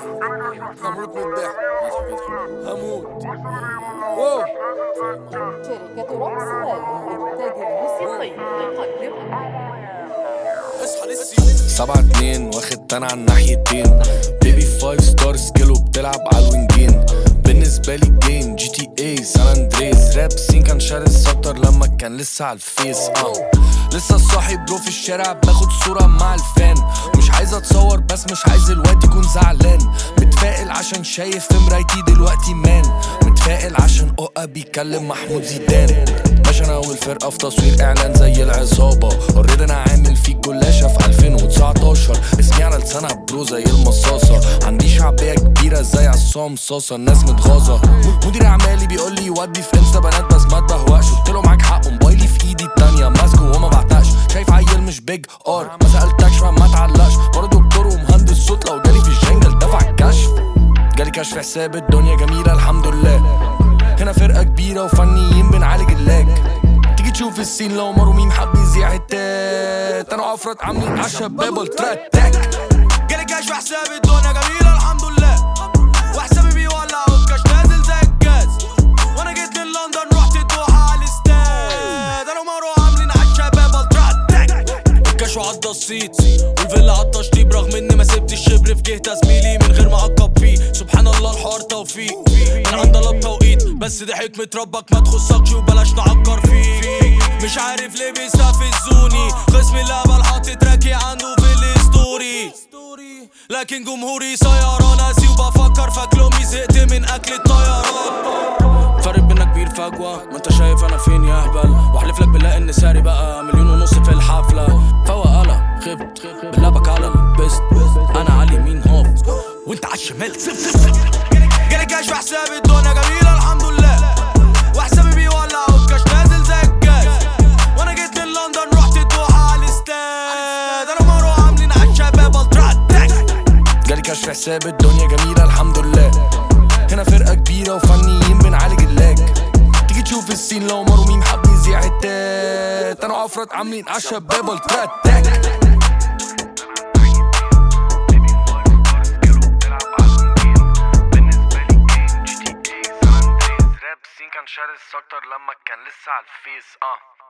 هموت من الضحك هموت واو شركة رقص للإنتاج الموسيقي تقدم اصحى للسي سبعة اتنين واخد تاني على الناحيتين بيبي فايف ستار سكيلو بتلعب على الوينجين بالنسبة لي جيم جي تي اي سان اندريس راب سين كان شارس اكتر لما كان لسه على الفيس اه لسه صاحي برو في الشارع باخد صورة مع الفان مش عايز اتصور بس مش عايز الوقت يكون زعلان متفائل عشان شايف في مرايتي دلوقتي مان متفائل عشان اوقا بيكلم محمود زيدان باشا انا والفرقه في تصوير اعلان زي العصابه اوريدي انا عامل فيك جلاشه في 2019 اسمي على لسانها برو زي المصاصه عندي شعبيه كبيره زي عصام صاصه الناس متغاظه مدير اعمالي بيقول لي ودي في انستا بنات بس ما تبهوقش قلت له معاك حق موبايلي في ايدي التانيه ماسكه وما بعتقش شايف عيل مش بيج ار ما سالتكش فما تعلقش برضه دكتور ومهندس صوت لو جالي في الجنجل دفع الكشف جالي كشف حساب الدنيا جميلة الحمد لله هنا فرقة كبيرة وفنيين بنعالج اللاج تيجي تشوف السين لو مرومين حب يذيع التات انا عفرت عاملين عالشباب التراك تاك جالي كاش في حسابي الدنيا جميلة الحمد لله وحسابي بيولع والكاش نازل زي الجاز وانا جيت من لندن رحت الدوحة على الاستاد انا ومارو عاملين عالشباب التراك الكاش وعدى الصيت والفيلا على التشطيب رغم اني ما سبت الشبر في جهة زميلي من غير ما اعقب فيه سبحان الله الحوار توفيق من عند الله بتوقيت بس دي حكمة ربك ما تخصكش وبلاش نعكر فيه مش عارف ليه بيستفزوني خصمي اللعبة حاطط راكي عنده في الستوري لكن جمهوري سيارة ناسي وبفكر فاكلومي زهقت من اكل الطيران فرق بينا كبير فجوة ما انت شايف انا فين يا اهبل واحلف لك بالله ان ساري بقى مليون ونص في الحفلة فوق قلق خبت بلعبك على البيست انا على اليمين هوف وانت على الشمال صفر صفر جالي كاش في حسابي الدنيا جميلة الحمد لله وحسابي بيولع والكاش نازل زي الجاز وانا جيت من لندن رحت الدوحة على الاستاد انا ومارو عاملين عالشباب الترا اتاك جالي كشف حساب الدنيا جميلة الحمد لله هنا فرقة كبيرة وفنيين بنعالج اللاج تيجي تشوف السين لو مرومين حب يذيع التات انا عفرت عاملين عالشباب التراك تاك كان شارس اكتر لما كان لسه على الفيس اه